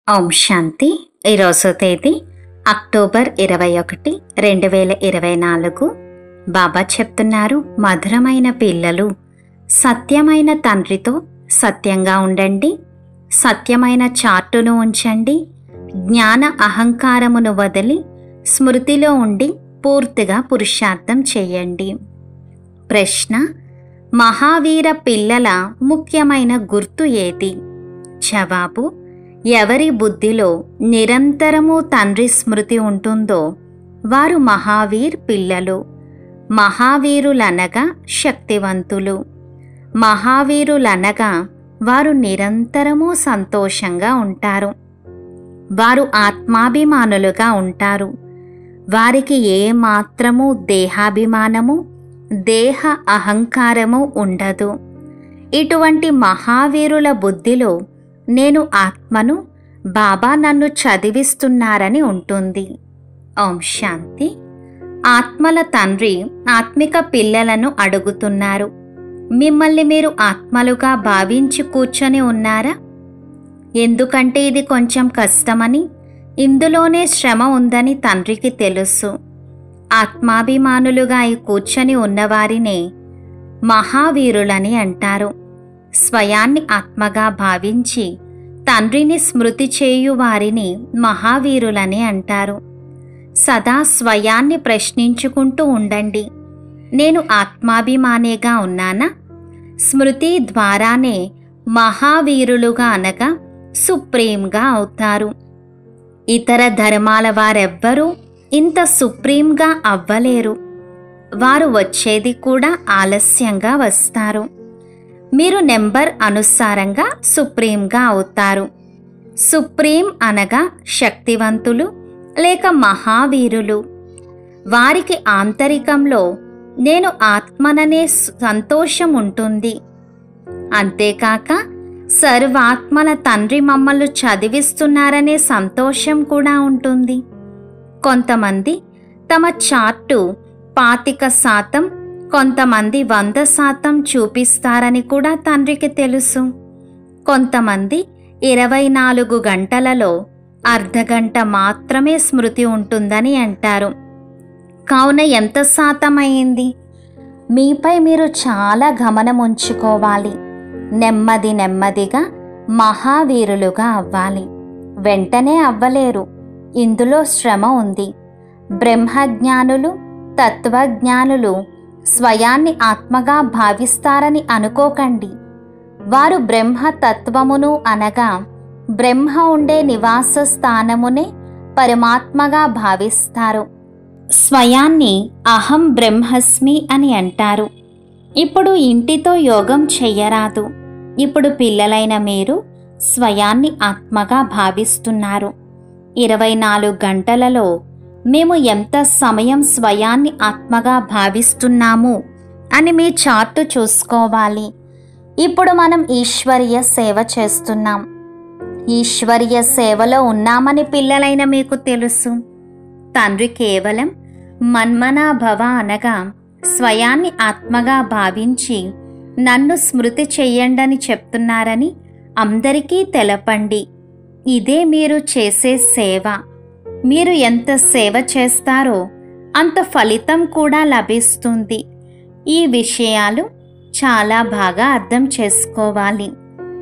ఓం శాంతి ఈరోజు తేదీ అక్టోబర్ ఇరవై ఒకటి రెండు వేల ఇరవై నాలుగు బాబా చెప్తున్నారు మధురమైన పిల్లలు సత్యమైన తండ్రితో సత్యంగా ఉండండి సత్యమైన చార్టును ఉంచండి జ్ఞాన అహంకారమును వదిలి స్మృతిలో ఉండి పూర్తిగా పురుషార్థం చేయండి ప్రశ్న మహావీర పిల్లల ముఖ్యమైన గుర్తు ఏది జవాబు ఎవరి బుద్ధిలో నిరంతరము తండ్రి స్మృతి ఉంటుందో వారు మహావీర్ పిల్లలు మహావీరులనగా శక్తివంతులు మహావీరులనగా వారు నిరంతరము సంతోషంగా ఉంటారు వారు ఆత్మాభిమానులుగా ఉంటారు వారికి ఏ మాత్రము దేహాభిమానము దేహ అహంకారము ఉండదు ఇటువంటి మహావీరుల బుద్ధిలో నేను ఆత్మను బాబా నన్ను చదివిస్తున్నారని ఉంటుంది ఓం శాంతి ఆత్మల తండ్రి ఆత్మిక పిల్లలను అడుగుతున్నారు మిమ్మల్ని మీరు ఆత్మలుగా భావించి కూర్చొని ఉన్నారా ఎందుకంటే ఇది కొంచెం కష్టమని ఇందులోనే శ్రమ ఉందని తండ్రికి తెలుసు ఆత్మాభిమానులుగా ఈ కూర్చొని ఉన్నవారినే మహావీరులని అంటారు స్వయాన్ని ఆత్మగా భావించి తండ్రిని స్మృతి చేయు వారిని మహావీరులని అంటారు సదా స్వయాన్ని ప్రశ్నించుకుంటూ ఉండండి నేను ఆత్మాభిమానేగా ఉన్నానా స్మృతి ద్వారానే మహావీరులుగా అనగా సుప్రీంగా అవుతారు ఇతర ధర్మాల వారెవ్వరూ ఇంత సుప్రీంగా అవ్వలేరు వారు వచ్చేది కూడా ఆలస్యంగా వస్తారు మీరు నెంబర్ అనుసారంగా సుప్రీంగా అవుతారు సుప్రీం అనగా శక్తివంతులు లేక మహావీరులు వారికి ఆంతరికంలో నేను ఆత్మననే సంతోషం ఉంటుంది అంతేకాక సర్వాత్మల తండ్రి మమ్మల్ని చదివిస్తున్నారనే సంతోషం కూడా ఉంటుంది కొంతమంది తమ చార్టు పాతిక శాతం కొంతమంది వంద శాతం చూపిస్తారని కూడా తండ్రికి తెలుసు కొంతమంది ఇరవై నాలుగు గంటలలో అర్ధగంట మాత్రమే స్మృతి ఉంటుందని అంటారు కావున ఎంత శాతం అయింది మీపై మీరు చాలా గమనం ఉంచుకోవాలి నెమ్మది నెమ్మదిగా మహావీరులుగా అవ్వాలి వెంటనే అవ్వలేరు ఇందులో శ్రమ ఉంది బ్రహ్మజ్ఞానులు తత్వజ్ఞానులు స్వయాన్ని ఆత్మగా భావిస్తారని అనుకోకండి వారు బ్రహ్మ తత్వమును అనగా బ్రహ్మ ఉండే నివాస స్థానమునే పరమాత్మగా భావిస్తారు స్వయాన్ని అహం బ్రహ్మస్మి అని అంటారు ఇప్పుడు ఇంటితో యోగం చెయ్యరాదు ఇప్పుడు పిల్లలైన మీరు స్వయాన్ని ఆత్మగా భావిస్తున్నారు ఇరవై నాలుగు గంటలలో మేము ఎంత సమయం స్వయాన్ని ఆత్మగా భావిస్తున్నాము అని మీ చార్టు చూసుకోవాలి ఇప్పుడు మనం ఈశ్వరీయ సేవ చేస్తున్నాం ఈశ్వరీయ సేవలో ఉన్నామని పిల్లలైన మీకు తెలుసు తండ్రి కేవలం మన్మనా భవ అనగా స్వయాన్ని ఆత్మగా భావించి నన్ను స్మృతి చెయ్యండని చెప్తున్నారని అందరికీ తెలపండి ఇదే మీరు చేసే సేవ మీరు ఎంత సేవ చేస్తారో అంత ఫలితం కూడా లభిస్తుంది ఈ విషయాలు చాలా బాగా అర్థం చేసుకోవాలి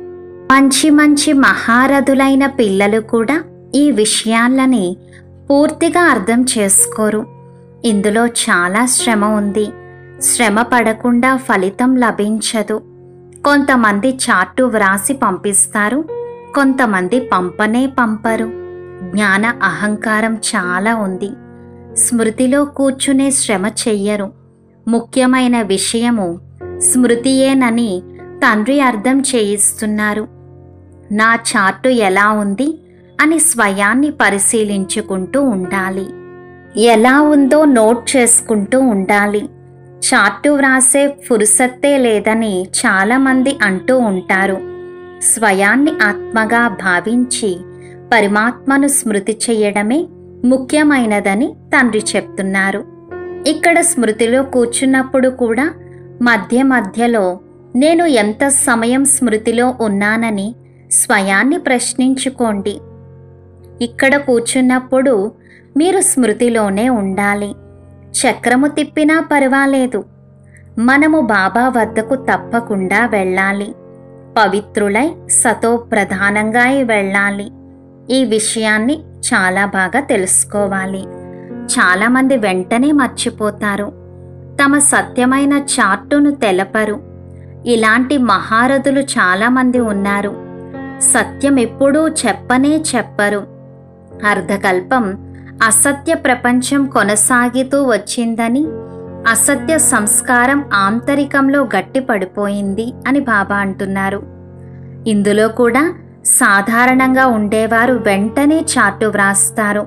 మంచి మంచి మహారథులైన పిల్లలు కూడా ఈ విషయాలని పూర్తిగా అర్థం చేసుకోరు ఇందులో చాలా శ్రమ ఉంది శ్రమ పడకుండా ఫలితం లభించదు కొంతమంది చార్టు వ్రాసి పంపిస్తారు కొంతమంది పంపనే పంపరు జ్ఞాన అహంకారం చాలా ఉంది స్మృతిలో కూర్చునే శ్రమ చెయ్యరు ముఖ్యమైన విషయము స్మృతియేనని తండ్రి అర్థం చేయిస్తున్నారు నా చార్టు ఎలా ఉంది అని స్వయాన్ని పరిశీలించుకుంటూ ఉండాలి ఎలా ఉందో నోట్ చేసుకుంటూ ఉండాలి చార్టు వ్రాసే ఫుర్సత్తే లేదని చాలామంది అంటూ ఉంటారు స్వయాన్ని ఆత్మగా భావించి పరమాత్మను స్మృతి చెయ్యడమే ముఖ్యమైనదని తండ్రి చెప్తున్నారు ఇక్కడ స్మృతిలో కూర్చున్నప్పుడు కూడా మధ్య మధ్యలో నేను ఎంత సమయం స్మృతిలో ఉన్నానని స్వయాన్ని ప్రశ్నించుకోండి ఇక్కడ కూర్చున్నప్పుడు మీరు స్మృతిలోనే ఉండాలి చక్రము తిప్పినా పర్వాలేదు మనము బాబా వద్దకు తప్పకుండా వెళ్ళాలి పవిత్రులై సతో ప్రధానంగా వెళ్ళాలి ఈ విషయాన్ని చాలా బాగా తెలుసుకోవాలి చాలామంది వెంటనే మర్చిపోతారు తమ సత్యమైన చార్టును తెలపరు ఇలాంటి మహారథులు చాలామంది ఉన్నారు సత్యం ఎప్పుడూ చెప్పనే చెప్పరు అర్ధకల్పం అసత్య ప్రపంచం కొనసాగుతూ వచ్చిందని అసత్య సంస్కారం ఆంతరికంలో గట్టిపడిపోయింది అని బాబా అంటున్నారు ఇందులో కూడా సాధారణంగా ఉండేవారు వెంటనే చార్టు వ్రాస్తారు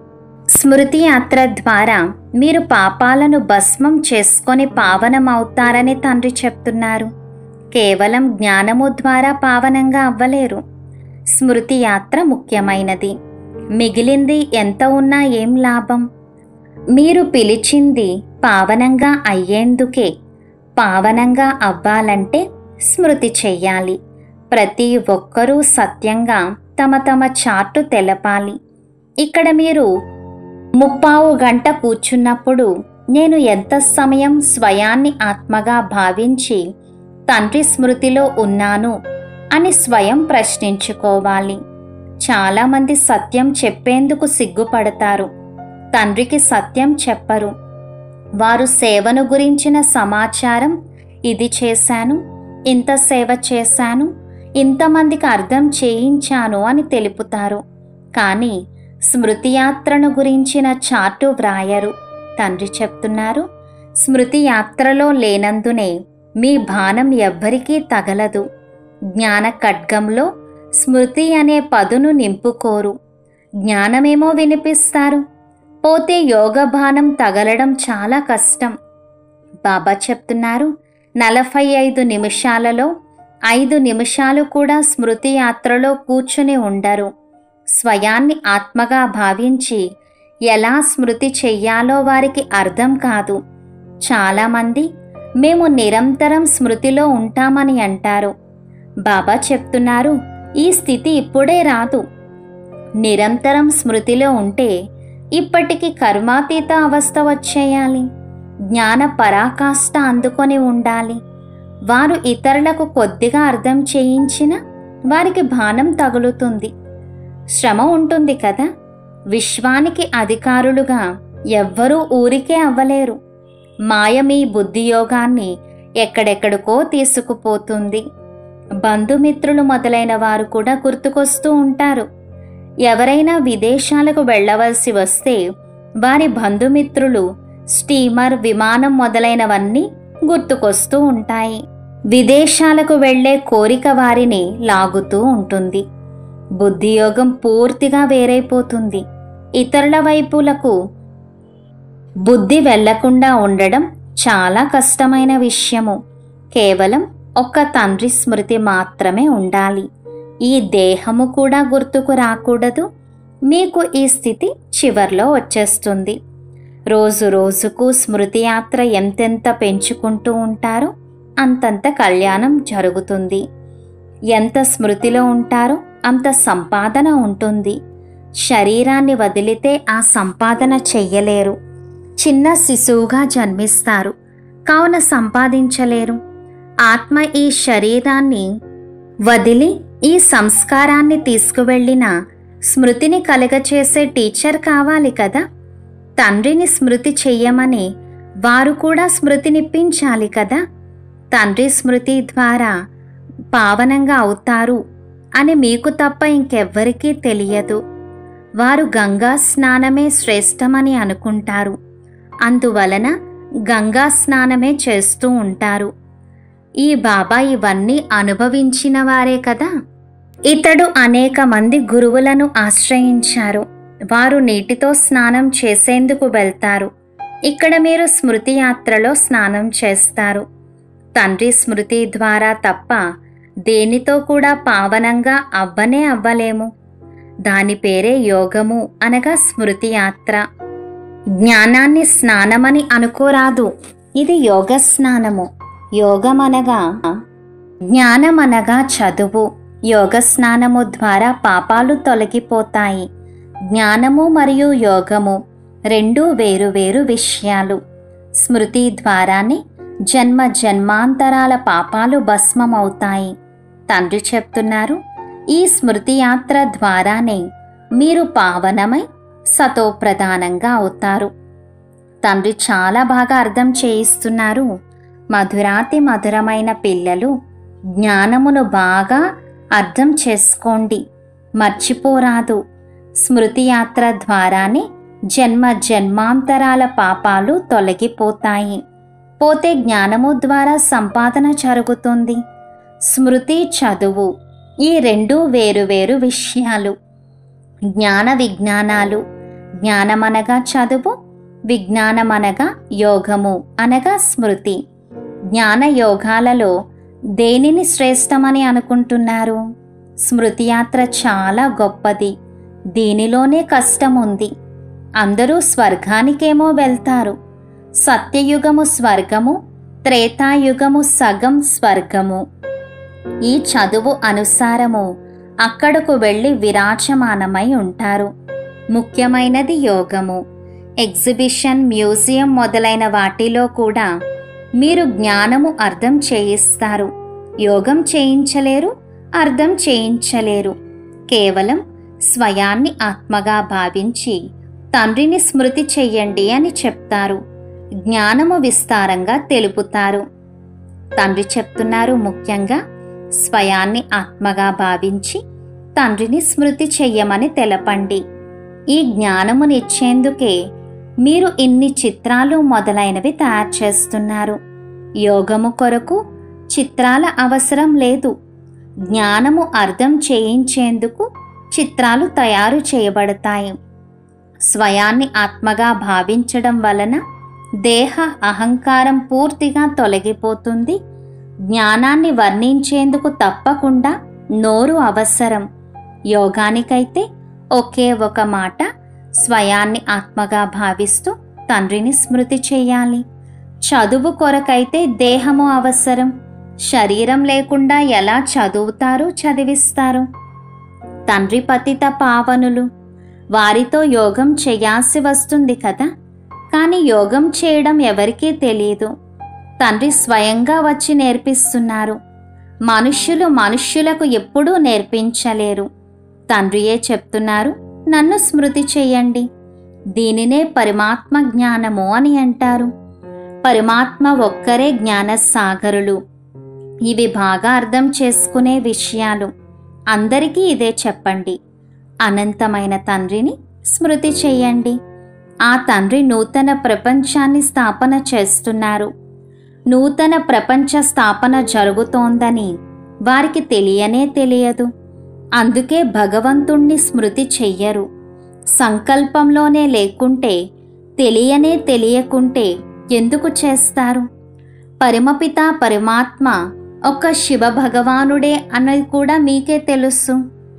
స్మృతి యాత్ర ద్వారా మీరు పాపాలను భస్మం చేసుకొని పావనమవుతారని తండ్రి చెప్తున్నారు కేవలం జ్ఞానము ద్వారా పావనంగా అవ్వలేరు స్మృతి యాత్ర ముఖ్యమైనది మిగిలింది ఎంత ఉన్నా ఏం లాభం మీరు పిలిచింది పావనంగా అయ్యేందుకే పావనంగా అవ్వాలంటే స్మృతి చెయ్యాలి ప్రతి ఒక్కరూ సత్యంగా తమ తమ చార్టు తెలపాలి ఇక్కడ మీరు ముప్పావు గంట కూర్చున్నప్పుడు నేను ఎంత సమయం స్వయాన్ని ఆత్మగా భావించి తండ్రి స్మృతిలో ఉన్నాను అని స్వయం ప్రశ్నించుకోవాలి చాలామంది సత్యం చెప్పేందుకు సిగ్గుపడతారు తండ్రికి సత్యం చెప్పరు వారు సేవను గురించిన సమాచారం ఇది చేశాను ఇంత సేవ చేశాను ఇంతమందికి అర్థం చేయించాను అని తెలుపుతారు కానీ స్మృతి యాత్రను గురించిన చార్టు వ్రాయరు తండ్రి చెప్తున్నారు స్మృతి యాత్రలో లేనందునే మీ బాణం ఎవ్వరికీ తగలదు జ్ఞాన ఖడ్గంలో స్మృతి అనే పదును నింపుకోరు జ్ఞానమేమో వినిపిస్తారు పోతే యోగ బాణం తగలడం చాలా కష్టం బాబా చెప్తున్నారు నలభై ఐదు నిమిషాలలో ఐదు నిమిషాలు కూడా స్మృతి యాత్రలో కూర్చుని ఉండరు స్వయాన్ని ఆత్మగా భావించి ఎలా స్మృతి చెయ్యాలో వారికి అర్థం కాదు చాలామంది మేము నిరంతరం స్మృతిలో ఉంటామని అంటారు బాబా చెప్తున్నారు ఈ స్థితి ఇప్పుడే రాదు నిరంతరం స్మృతిలో ఉంటే ఇప్పటికి కర్మాతీత అవస్థ వచ్చేయాలి జ్ఞాన పరాకాష్ట అందుకొని ఉండాలి వారు ఇతరులకు కొద్దిగా అర్థం చేయించిన వారికి బాణం తగులుతుంది శ్రమ ఉంటుంది కదా విశ్వానికి అధికారులుగా ఎవ్వరూ ఊరికే అవ్వలేరు మాయ మీ బుద్ధియోగాన్ని ఎక్కడెక్కడికో తీసుకుపోతుంది బంధుమిత్రులు మొదలైన వారు కూడా గుర్తుకొస్తూ ఉంటారు ఎవరైనా విదేశాలకు వెళ్ళవలసి వస్తే వారి బంధుమిత్రులు స్టీమర్ విమానం మొదలైనవన్నీ గుర్తుకొస్తూ ఉంటాయి విదేశాలకు వెళ్ళే కోరిక వారిని లాగుతూ ఉంటుంది బుద్ధియోగం పూర్తిగా వేరైపోతుంది ఇతరుల వైపులకు బుద్ధి వెళ్లకుండా ఉండడం చాలా కష్టమైన విషయము కేవలం ఒక్క తండ్రి స్మృతి మాత్రమే ఉండాలి ఈ దేహము కూడా గుర్తుకు రాకూడదు మీకు ఈ స్థితి చివర్లో వచ్చేస్తుంది రోజు రోజుకు స్మృతి యాత్ర ఎంతెంత పెంచుకుంటూ ఉంటారో అంతంత కళ్యాణం జరుగుతుంది ఎంత స్మృతిలో ఉంటారో అంత సంపాదన ఉంటుంది శరీరాన్ని వదిలితే ఆ సంపాదన చెయ్యలేరు చిన్న శిశువుగా జన్మిస్తారు కావున సంపాదించలేరు ఆత్మ ఈ శరీరాన్ని వదిలి ఈ సంస్కారాన్ని తీసుకువెళ్ళిన స్మృతిని కలగచేసే టీచర్ కావాలి కదా తండ్రిని స్మృతి చెయ్యమని వారు కూడా స్మృతినిప్పించాలి కదా తండ్రి స్మృతి ద్వారా పావనంగా అవుతారు అని మీకు తప్ప ఇంకెవ్వరికీ తెలియదు వారు గంగా స్నానమే శ్రేష్టమని అనుకుంటారు అందువలన గంగా స్నానమే చేస్తూ ఉంటారు ఈ బాబా ఇవన్నీ అనుభవించిన వారే కదా ఇతడు అనేక మంది గురువులను ఆశ్రయించారు వారు నీటితో స్నానం చేసేందుకు వెళ్తారు ఇక్కడ మీరు స్మృతి యాత్రలో స్నానం చేస్తారు తండ్రి స్మృతి ద్వారా తప్ప దేనితో కూడా పావనంగా అవ్వనే అవ్వలేము దాని పేరే యోగము అనగా స్మృతి యాత్ర జ్ఞానాన్ని స్నానమని అనుకోరాదు ఇది యోగ స్నానము యోగమనగా జ్ఞానమనగా చదువు యోగ స్నానము ద్వారా పాపాలు తొలగిపోతాయి జ్ఞానము మరియు యోగము రెండు వేరు వేరు విషయాలు స్మృతి ద్వారానే జన్మ జన్మాంతరాల పాపాలు భస్మమవుతాయి తండ్రి చెప్తున్నారు ఈ స్మృతి యాత్ర ద్వారానే మీరు పావనమై సతోప్రధానంగా అవుతారు తండ్రి చాలా బాగా అర్థం చేయిస్తున్నారు మధురాతి మధురమైన పిల్లలు జ్ఞానమును బాగా అర్థం చేసుకోండి మర్చిపోరాదు స్మృతి యాత్ర ద్వారానే జన్మ జన్మాంతరాల పాపాలు తొలగిపోతాయి పోతే జ్ఞానము ద్వారా సంపాదన జరుగుతుంది స్మృతి చదువు ఈ రెండు వేరు వేరు విషయాలు జ్ఞాన విజ్ఞానాలు జ్ఞానమనగా చదువు విజ్ఞానమనగా యోగము అనగా స్మృతి జ్ఞాన యోగాలలో దేనిని శ్రేష్టమని అనుకుంటున్నారు స్మృతి యాత్ర చాలా గొప్పది దీనిలోనే కష్టం ఉంది అందరూ స్వర్గానికేమో వెళ్తారు సత్యయుగము స్వర్గము త్రేతాయుగము సగం స్వర్గము ఈ చదువు అనుసారము అక్కడకు వెళ్ళి విరాజమానమై ఉంటారు ముఖ్యమైనది యోగము ఎగ్జిబిషన్ మ్యూజియం మొదలైన వాటిలో కూడా మీరు జ్ఞానము అర్థం చేయిస్తారు యోగం చేయించలేరు అర్థం చేయించలేరు కేవలం స్వయాన్ని ఆత్మగా భావించి తండ్రిని స్మృతి చెయ్యండి అని చెప్తారు జ్ఞానము విస్తారంగా తెలుపుతారు తండ్రి చెప్తున్నారు ముఖ్యంగా స్వయాన్ని ఆత్మగా భావించి తండ్రిని స్మృతి చెయ్యమని తెలపండి ఈ జ్ఞానమునిచ్చేందుకే మీరు ఇన్ని చిత్రాలు మొదలైనవి తయారు చేస్తున్నారు యోగము కొరకు చిత్రాల అవసరం లేదు జ్ఞానము అర్థం చేయించేందుకు చిత్రాలు తయారు చేయబడతాయి స్వయాన్ని ఆత్మగా భావించడం వలన దేహ అహంకారం పూర్తిగా తొలగిపోతుంది జ్ఞానాన్ని వర్ణించేందుకు తప్పకుండా నోరు అవసరం యోగానికైతే ఒకే ఒక మాట స్వయాన్ని ఆత్మగా భావిస్తూ తండ్రిని స్మృతి చేయాలి చదువు కొరకైతే దేహము అవసరం శరీరం లేకుండా ఎలా చదువుతారు చదివిస్తారు తండ్రి పతిత పావనులు వారితో యోగం చేయాల్సి వస్తుంది కదా కానీ యోగం చేయడం ఎవరికీ తెలియదు తండ్రి స్వయంగా వచ్చి నేర్పిస్తున్నారు మనుష్యులు మనుష్యులకు ఎప్పుడూ నేర్పించలేరు తండ్రియే చెప్తున్నారు నన్ను స్మృతి చెయ్యండి దీనినే పరమాత్మ జ్ఞానము అని అంటారు పరమాత్మ ఒక్కరే జ్ఞాన సాగరులు ఇవి బాగా అర్థం చేసుకునే విషయాలు అందరికీ ఇదే చెప్పండి అనంతమైన తండ్రిని స్మృతి చెయ్యండి ఆ తండ్రి నూతన ప్రపంచాన్ని స్థాపన చేస్తున్నారు నూతన ప్రపంచ స్థాపన జరుగుతోందని వారికి తెలియనే తెలియదు అందుకే భగవంతుణ్ణి స్మృతి చెయ్యరు సంకల్పంలోనే లేకుంటే తెలియనే తెలియకుంటే ఎందుకు చేస్తారు పరమపిత పరమాత్మ ఒక శివ భగవానుడే అన్నది కూడా మీకే తెలుసు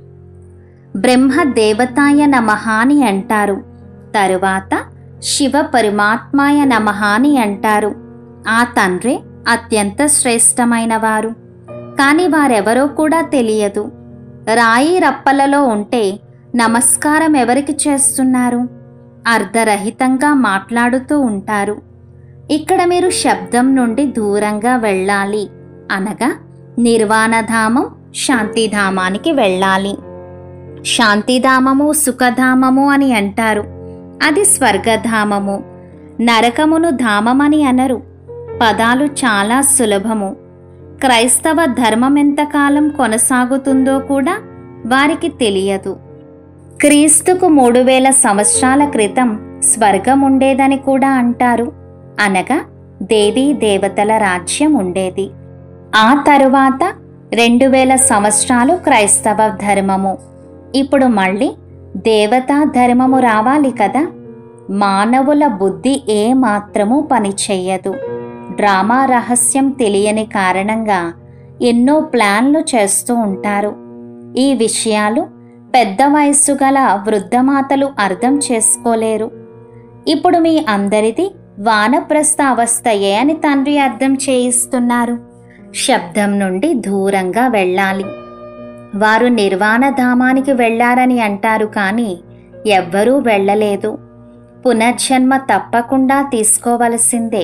బ్రహ్మ దేవతాయ నమః అని అంటారు తరువాత శివ పరమాత్మాయ నమః అని అంటారు ఆ తండ్రే అత్యంత శ్రేష్టమైన వారు కాని వారెవరో కూడా తెలియదు రాయి రప్పలలో ఉంటే నమస్కారం ఎవరికి చేస్తున్నారు అర్ధరహితంగా మాట్లాడుతూ ఉంటారు ఇక్కడ మీరు శబ్దం నుండి దూరంగా వెళ్ళాలి అనగా నిర్వాణధామం శాంతిధామానికి వెళ్ళాలి శాంతిధామము సుఖధామము అని అంటారు అది స్వర్గధామము నరకమును ధామమని అనరు పదాలు చాలా సులభము క్రైస్తవ ధర్మం ఎంతకాలం కొనసాగుతుందో కూడా వారికి తెలియదు క్రీస్తుకు మూడు వేల సంవత్సరాల క్రితం స్వర్గం ఉండేదని కూడా అంటారు అనగా దేవీ దేవతల రాజ్యం ఉండేది ఆ తరువాత రెండు వేల సంవత్సరాలు క్రైస్తవ ధర్మము ఇప్పుడు మళ్ళీ దేవతా ధర్మము రావాలి కదా మానవుల బుద్ధి ఏ మాత్రము పనిచెయ్యదు డ్రామా రహస్యం తెలియని కారణంగా ఎన్నో ప్లాన్లు చేస్తూ ఉంటారు ఈ విషయాలు పెద్ద వయస్సు గల వృద్ధమాతలు అర్థం చేసుకోలేరు ఇప్పుడు మీ అందరిది వానప్రస్థ అవస్థయే అని తండ్రి అర్థం చేయిస్తున్నారు శబ్దం నుండి దూరంగా వెళ్ళాలి వారు నిర్వాణ ధామానికి వెళ్ళారని అంటారు కానీ ఎవ్వరూ వెళ్ళలేదు పునర్జన్మ తప్పకుండా తీసుకోవలసిందే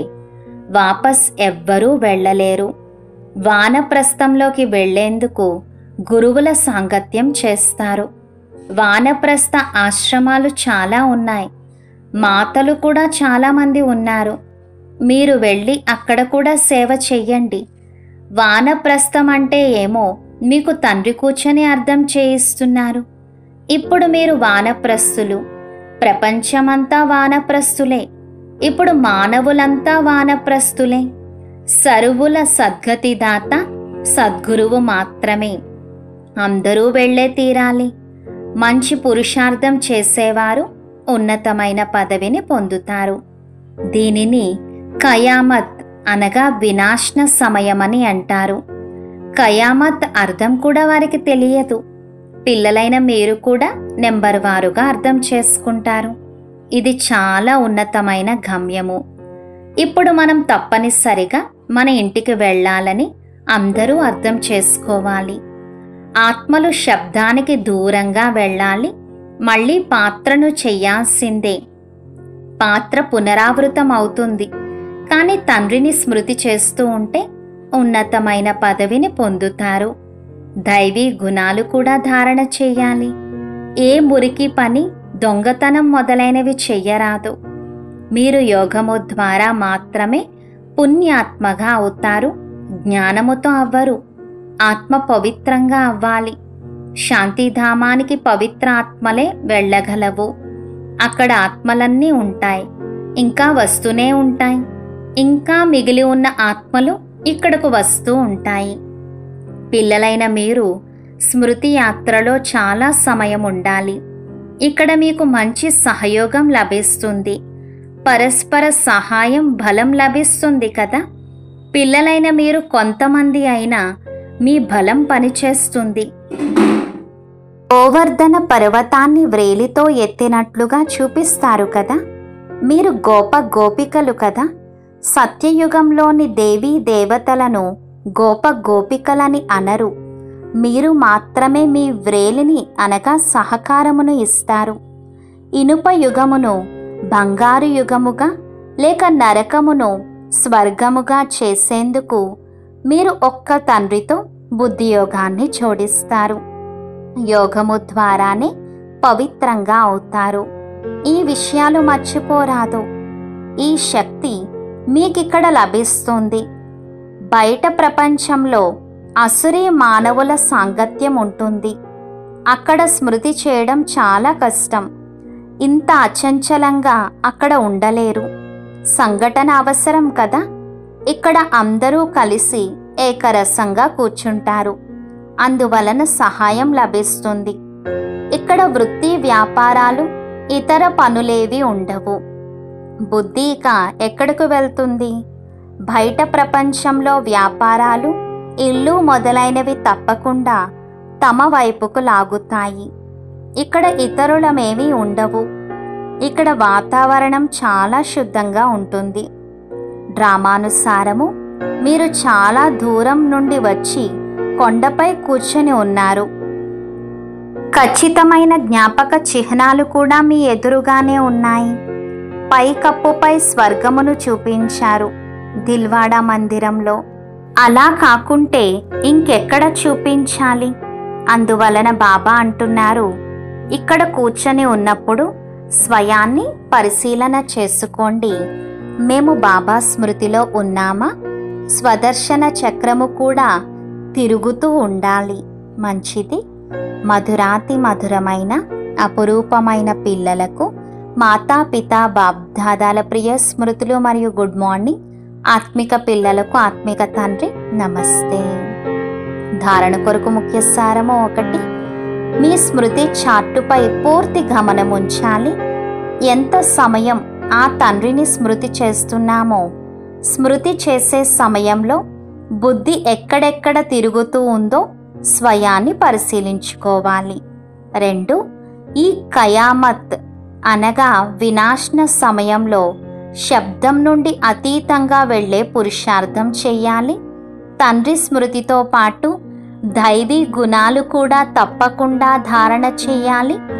వాపస్ ఎవ్వరూ వెళ్ళలేరు వానప్రస్థంలోకి వెళ్లేందుకు గురువుల సాంగత్యం చేస్తారు వానప్రస్థ ఆశ్రమాలు చాలా ఉన్నాయి మాతలు కూడా చాలామంది ఉన్నారు మీరు వెళ్ళి అక్కడ కూడా సేవ చెయ్యండి వానప్రస్థం అంటే ఏమో మీకు తండ్రి కూర్చొని అర్థం చేయిస్తున్నారు ఇప్పుడు మీరు వానప్రస్థులు ప్రపంచమంతా వానప్రస్థులే ఇప్పుడు మానవులంతా వానప్రస్థులే సరువుల సద్గతిదాత సద్గురువు మాత్రమే అందరూ వెళ్ళే తీరాలి మంచి పురుషార్థం చేసేవారు ఉన్నతమైన పదవిని పొందుతారు దీనిని కయామత్ అనగా వినాశన సమయమని అంటారు కయామత్ అర్థం కూడా వారికి తెలియదు పిల్లలైన మీరు కూడా నెంబర్ వారుగా అర్థం చేసుకుంటారు ఇది చాలా ఉన్నతమైన గమ్యము ఇప్పుడు మనం తప్పనిసరిగా మన ఇంటికి వెళ్ళాలని అందరూ అర్థం చేసుకోవాలి ఆత్మలు శబ్దానికి దూరంగా వెళ్ళాలి మళ్ళీ పాత్రను చెయ్యాల్సిందే పాత్ర పునరావృతం అవుతుంది కానీ తండ్రిని స్మృతి చేస్తూ ఉంటే ఉన్నతమైన పదవిని పొందుతారు దైవీ గుణాలు కూడా ధారణ చెయ్యాలి ఏ మురికి పని దొంగతనం మొదలైనవి చెయ్యరాదు మీరు యోగము ద్వారా మాత్రమే పుణ్యాత్మగా అవుతారు జ్ఞానముతో అవ్వరు ఆత్మ పవిత్రంగా అవ్వాలి శాంతిధామానికి పవిత్ర ఆత్మలే వెళ్ళగలవు అక్కడ ఆత్మలన్నీ ఉంటాయి ఇంకా వస్తూనే ఉంటాయి ఇంకా మిగిలి ఉన్న ఆత్మలు ఇక్కడకు వస్తూ ఉంటాయి పిల్లలైన మీరు స్మృతి యాత్రలో చాలా సమయం ఉండాలి ఇక్కడ మీకు మంచి సహయోగం లభిస్తుంది పరస్పర సహాయం బలం లభిస్తుంది కదా పిల్లలైన మీరు కొంతమంది అయినా మీ బలం పనిచేస్తుంది గోవర్ధన పర్వతాన్ని వ్రేలితో ఎత్తినట్లుగా చూపిస్తారు కదా మీరు గోప గోపికలు కదా సత్యయుగంలోని దేవీ దేవతలను గోప గోపికలని అనరు మీరు మాత్రమే మీ వ్రేలిని అనగా సహకారమును ఇస్తారు ఇనుప యుగమును బంగారు యుగముగా లేక నరకమును స్వర్గముగా చేసేందుకు మీరు ఒక్క తండ్రితో బుద్ధియోగాన్ని జోడిస్తారు యోగము ద్వారానే పవిత్రంగా అవుతారు ఈ విషయాలు మర్చిపోరాదు ఈ శక్తి మీకిక్కడ లభిస్తుంది బయట ప్రపంచంలో అసురీ మానవుల సాంగత్యం ఉంటుంది అక్కడ స్మృతి చేయడం చాలా కష్టం ఇంత అచంచలంగా అక్కడ ఉండలేరు సంఘటన అవసరం కదా ఇక్కడ అందరూ కలిసి ఏకరసంగా కూర్చుంటారు అందువలన సహాయం లభిస్తుంది ఇక్కడ వృత్తి వ్యాపారాలు ఇతర పనులేవి ఉండవు బుద్ధి ఇక ఎక్కడికి వెళ్తుంది బయట ప్రపంచంలో వ్యాపారాలు ఇల్లు మొదలైనవి తప్పకుండా తమ వైపుకు లాగుతాయి ఇక్కడ ఇతరులమేమీ ఉండవు ఇక్కడ వాతావరణం చాలా శుద్ధంగా ఉంటుంది డ్రామానుసారము మీరు చాలా దూరం నుండి వచ్చి కొండపై కూర్చొని ఉన్నారు ఖచ్చితమైన జ్ఞాపక చిహ్నాలు కూడా మీ ఎదురుగానే ఉన్నాయి పై కప్పుపై స్వర్గమును చూపించారు దిల్వాడా మందిరంలో అలా కాకుంటే ఇంకెక్కడ చూపించాలి అందువలన బాబా అంటున్నారు ఇక్కడ కూర్చొని ఉన్నప్పుడు స్వయాన్ని పరిశీలన చేసుకోండి మేము బాబా స్మృతిలో ఉన్నామా స్వదర్శన చక్రము కూడా తిరుగుతూ ఉండాలి మంచిది మధురాతి మధురమైన అపురూపమైన పిల్లలకు మాతాపిత బాబ్దాదాల ప్రియ స్మృతులు మరియు గుడ్ మార్నింగ్ ఆత్మిక పిల్లలకు ఆత్మిక తండ్రి నమస్తే ధారణ కొరకు ముఖ్య సారము ఒకటి మీ స్మృతి చార్టుపై పూర్తి గమనం ఉంచాలి ఎంత సమయం ఆ తండ్రిని స్మృతి చేస్తున్నామో స్మృతి చేసే సమయంలో బుద్ధి ఎక్కడెక్కడ తిరుగుతూ ఉందో స్వయాన్ని పరిశీలించుకోవాలి రెండు ఈ కయామత్ అనగా వినాశన సమయంలో శబ్దం నుండి అతీతంగా వెళ్ళే పురుషార్థం చెయ్యాలి తండ్రి స్మృతితో పాటు దైవీ గుణాలు కూడా తప్పకుండా ధారణ చేయాలి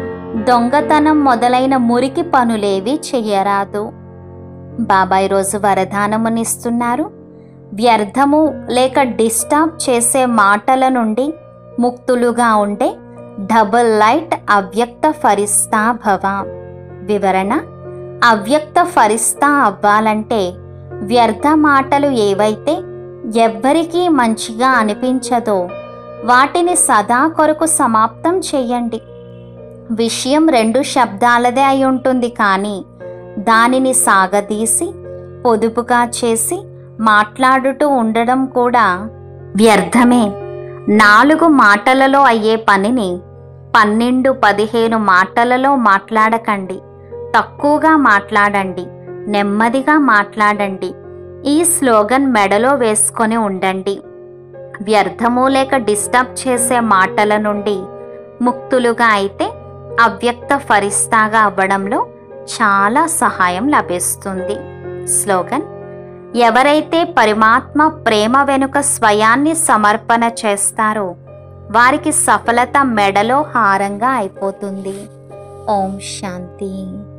దొంగతనం మొదలైన మురికి పనులేవి చెయ్యరాదు బాబా ఈరోజు వరదానమునిస్తున్నారు వ్యర్థము లేక డిస్టర్బ్ చేసే మాటల నుండి ముక్తులుగా ఉండే డబుల్ లైట్ అవ్యక్త ఫరిస్తా భవ వివరణ అవ్యక్త ఫరిస్తా అవ్వాలంటే వ్యర్థ మాటలు ఏవైతే ఎవ్వరికీ మంచిగా అనిపించదో వాటిని సదా కొరకు సమాప్తం చెయ్యండి విషయం రెండు శబ్దాలదే అయి ఉంటుంది కానీ దానిని సాగదీసి పొదుపుగా చేసి మాట్లాడుతూ ఉండడం కూడా వ్యర్థమే నాలుగు మాటలలో అయ్యే పనిని పన్నెండు పదిహేను మాటలలో మాట్లాడకండి తక్కువగా మాట్లాడండి నెమ్మదిగా మాట్లాడండి ఈ స్లోగన్ మెడలో వేసుకొని ఉండండి వ్యర్థము లేక డిస్టర్బ్ చేసే మాటల నుండి ముక్తులుగా అయితే అవ్యక్త ఫరిస్తాగా అవ్వడంలో చాలా సహాయం లభిస్తుంది స్లోగన్ ఎవరైతే పరమాత్మ ప్రేమ వెనుక స్వయాన్ని సమర్పణ చేస్తారో వారికి సఫలత మెడలో హారంగా అయిపోతుంది ఓం శాంతి